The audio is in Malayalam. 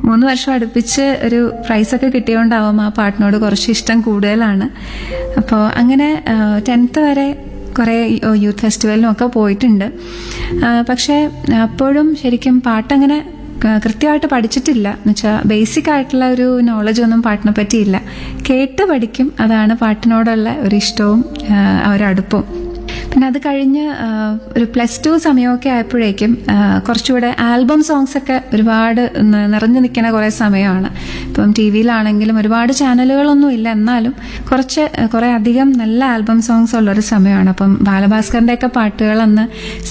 മൂന്ന് വർഷം അടുപ്പിച്ച് ഒരു പ്രൈസൊക്കെ കിട്ടിയോണ്ടാവും ആ പാട്ടിനോട് കുറച്ച് ഇഷ്ടം കൂടുതലാണ് അപ്പോൾ അങ്ങനെ ടെൻത്ത് വരെ കുറേ യൂത്ത് ഫെസ്റ്റിവലിനും ഒക്കെ പോയിട്ടുണ്ട് ആ, പക്ഷേ അപ്പോഴും ശരിക്കും പാട്ടങ്ങനെ ക- കൃത്യമായിട്ട് പഠിച്ചിട്ടില്ല എന്നുവെച്ചാൽ ബേസിക് ആയിട്ടുള്ള ഒരു നോളജ് ഒന്നും പാട്ടിനെ പറ്റിയില്ല കേട്ട് പഠിക്കും അതാണ് പാട്ടിനോടുള്ള ഒരു ഇഷ്ടവും ആ, ആ ഒരു അടുപ്പവും പിന്നെ അത് കഴിഞ്ഞ് ആ, ഒരു പ്ലസ് ടു സമയമൊക്കെ ആയപ്പോഴേക്കും ആ, കുറച്ചുകൂടെ ആൽബം സോങ്സ് ഒക്കെ ഒരുപാട് ന- നിറഞ്ഞു നിൽക്കുന്ന കുറേ സമയമാണ് ഇപ്പം ടി വിയിലാണെങ്കിലും ഒരുപാട് ചാനലുകളൊന്നും ഇല്ല എന്നാലും കുറച്ച് കുറേ അധികം നല്ല ആൽബം സോങ്സ് ഉള്ളൊരു സമയമാണ് അപ്പം ബാലഭാസ്കറിൻ്റെ ഒക്കെ പാട്ടുകൾ അന്ന്